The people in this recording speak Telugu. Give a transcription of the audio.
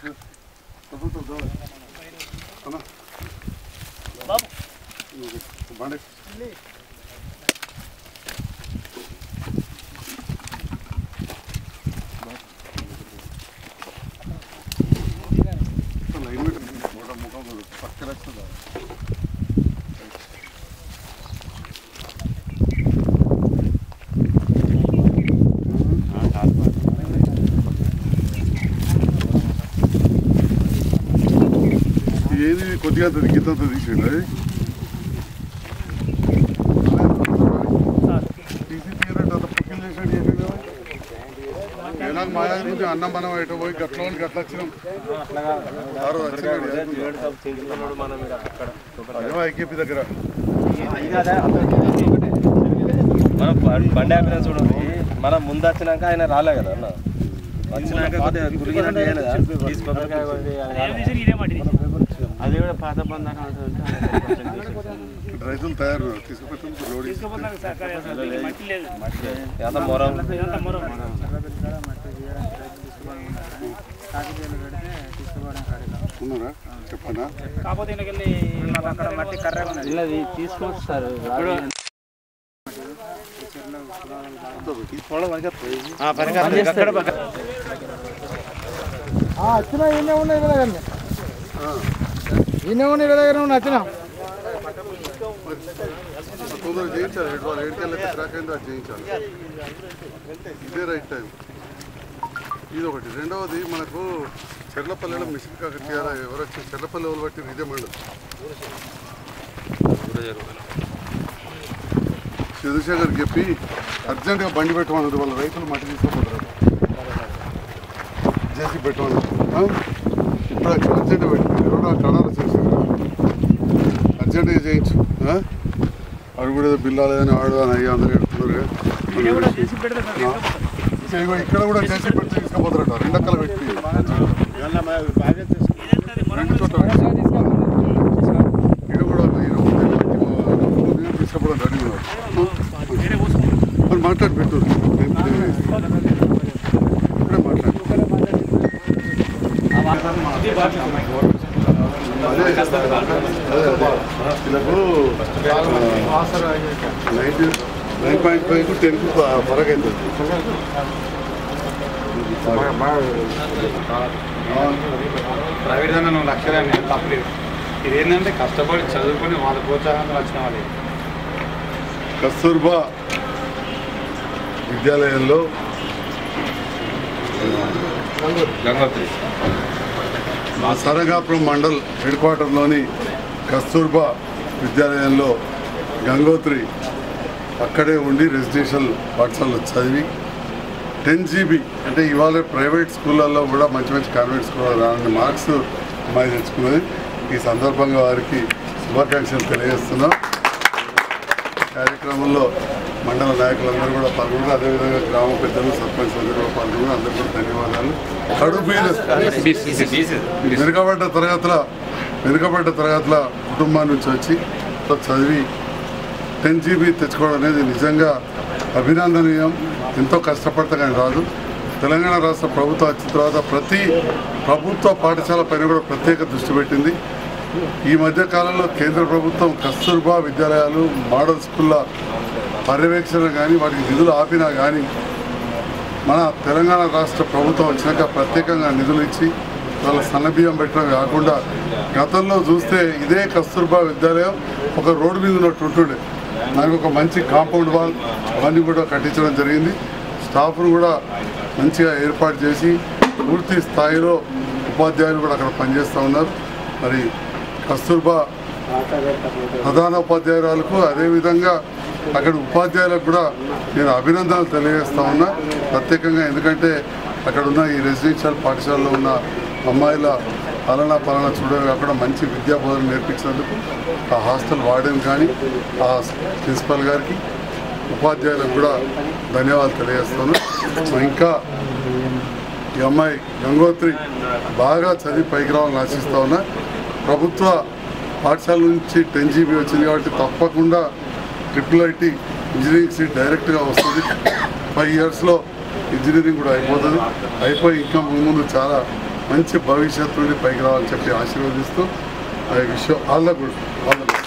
బండి లైన్ మీటర్ ముఖం పక్కన వస్తుందా ఏది కొద్దిగా అంత గీతంత తీసిండు అది తీసి తీరంటే అంత పుక్కిలు చేసాడు చేసాడు కదా ఏనాడు మా ఆయన నుంచి అన్నం మనం ఎటు పోయి గట్ల గట్ల వచ్చినాం ఆ రోజు వచ్చినాడు అదే ఐకేపీ దగ్గర మనం బ- బండి ఆపిన చూడండి మనం ముందు వచ్చినాక ఆయన రాలే కదా అన్న వచ్చినాక కొద్దిగా గురిగినట్టు చేయలేదా? తీసి కొబ్బరికాయ కొట్టి అది రాలే. అది కూడా పాత బంధన రైతులు తయారు తీసుకుపెట్టిన రోడ్ ఎంత మొరం ఉన్నారా చెప్పనా ఇల్లది తీసుకొస్తారు వచ్చినా ఈయనే ఉన్నాయి వీళ్ళ దగ్గర ఈయనే ఉన్నాయి వీళ్ళ దగ్గర ఉన్నాయి వచ్చినా తొందరగా చేయించాలి ఎటు వాళ్ళు ఏడుకెళ్ళి ట్రాక్ అయిందో అది చేయించాలి ఇదే రైట్ టైం ఇది ఒకటి రెండవది మనకు చెర్లపల్లిలో మిషన్ కాకతీయాల ఎవరు వచ్చి చెర్లపల్లి వాళ్ళు బట్టి ఇదే మండలం చంద్రశేఖర్ చెప్పి అర్జెంటుగా బండి పెట్టమన్నది వాళ్ళ రైతులు మట్టి తీసుకోపోతారు చేసి పెట్టమన్నారు ఆ? ఇప్పుడు అర్జెంటుగా పెట్టి ఎవరో కడాలు చేసి అర్జెంటుగా చేయించు ఆ? వాడు కూడా ఏదో బిల్లు లేదని వాడు అని అయ్యి అందరూ ఎడుతున్నారు ఇగో ఇక్కడ కూడా చేసి పెడితే తీసుకుపోతారట రెండక్కలు పెట్టి రెండు చోట్ల పెట్టి. ఈడ కూడా ఈడ ఒకటే పెట్టి మా తీసుకుపోవడం రెడీ ఉన్నారు మరి మాట్లాడి పెట్టు ఇప్పుడే మాట్లాడు అదే అదే అదే వీళ్ళకు nine nine point five to ten ఫరక్ అవుతుంది ప్రైవేట్ దాన్ని నువ్వు లక్షలే తప్పలేదు ఇది ఏంటంటే కష్టపడి చదువుకొని వాళ్ళ ప్రోత్సాహంతో వచ్చిన వాళ్ళు కస్తూర్బా విద్యాలయంలో గంగోత్రి మా సరగాపురం మండల్ హెడ్ క్వార్టర్లోని కస్తూర్బా విద్యాలయంలో గంగోత్రి అక్కడే ఉండి రెసిడెన్షియల్ పాఠశాలలో చదివి టెన్ జీబీ అంటే ఇవాళ ప్రైవేట్ స్కూళ్ళల్లో కూడా మంచి మంచి కాన్వెంట్ స్కూల్లో రాని మార్క్స్ అమ్మాయి తెచ్చుకున్నది ఈ సందర్భంగా వారికి శుభాకాంక్షలు తెలియజేస్తున్నాం కార్యక్రమంలో మండల నాయకులందరూ కూడా పాల్గొన్నారు అదేవిధంగా గ్రామ పెద్దలు సర్పంచ్ అందరూ కూడా పాల్గొన్నారు అందరూ కూడా ధన్యవాదాలు కడుపు వెనుకబడ్డ తరగతుల వెనుకబడ్డ తరగతుల కుటుంబం నుంచి వచ్చి చదివి టెన్ జీబీ తెచ్చుకోవడం అనేది నిజంగా అభినందనీయం ఎంతో కష్టపడితే కానీ రాదు తెలంగాణ రాష్ట్ర ప్రభుత్వం వచ్చిన తర్వాత ప్రతి ప్రభుత్వ పాఠశాల పైన కూడా ప్రత్యేక దృష్టి పెట్టింది ఈ మధ్య కాలంలో కేంద్ర ప్రభుత్వం కస్తూర్బా విద్యాలయాలు మోడల్ స్కూళ్ళ పర్యవేక్షణ కానీ వాటికి నిధులు ఆపినా కానీ మన తెలంగాణ రాష్ట్ర ప్రభుత్వం వచ్చినాక ప్రత్యేకంగా నిధులు ఇచ్చి వాళ్ళ సన్నబియ్యం పెట్టడం కాకుండా గతంలో చూస్తే ఇదే కస్తూర్బా విద్యాలయం ఒక రోడ్డు మీద ఉన్నట్టు ఉంటుండే దానికి ఒక మంచి కాంపౌండ్ వాల్ అవన్నీ కూడా కట్టించడం జరిగింది స్టాఫ్ను కూడా మంచిగా ఏర్పాటు చేసి పూర్తి స్థాయిలో ఉపాధ్యాయులు కూడా అక్కడ పనిచేస్తూ ఉన్నారు మరి కస్తూర్బా ప్రధాన ఉపాధ్యాయురాలకు అదేవిధంగా అక్కడ ఉపాధ్యాయులకు కూడా నేను అభినందనలు తెలియజేస్తా ఉన్నా ప్రత్యేకంగా ఎందుకంటే అక్కడ ఉన్న ఈ రెసిడెన్షియల్ పాఠశాలలో ఉన్న అమ్మాయిల పాలనా పాలన చూడడం కాకుండా మంచి విద్యా బోధన నేర్పించినందుకు ఆ హాస్టల్ వార్డెన్ కానీ ఆ ప్రిన్సిపల్ గారికి ఉపాధ్యాయులకు కూడా ధన్యవాదాలు తెలియజేస్తాను ఇంకా ఈ అమ్మాయి గంగోత్రి బాగా చదివి పైకి రావాలని ఆశిస్తా ఉన్నా ప్రభుత్వ పాఠశాల నుంచి టెన్ జీబీ వచ్చింది కాబట్టి తప్పకుండా ట్రిపుల్ ఐటీ ఇంజనీరింగ్ సీట్ డైరెక్ట్గా వస్తుంది ఫైవ్ ఇయర్స్లో ఇంజనీరింగ్ కూడా అయిపోతుంది అయిపోయి ఇంకా ముందు చాలా మంచి భవిష్యత్తు నుండి పైకి రావాలని చెప్పి ఆశీర్వదిస్తూ I wish all the good all the best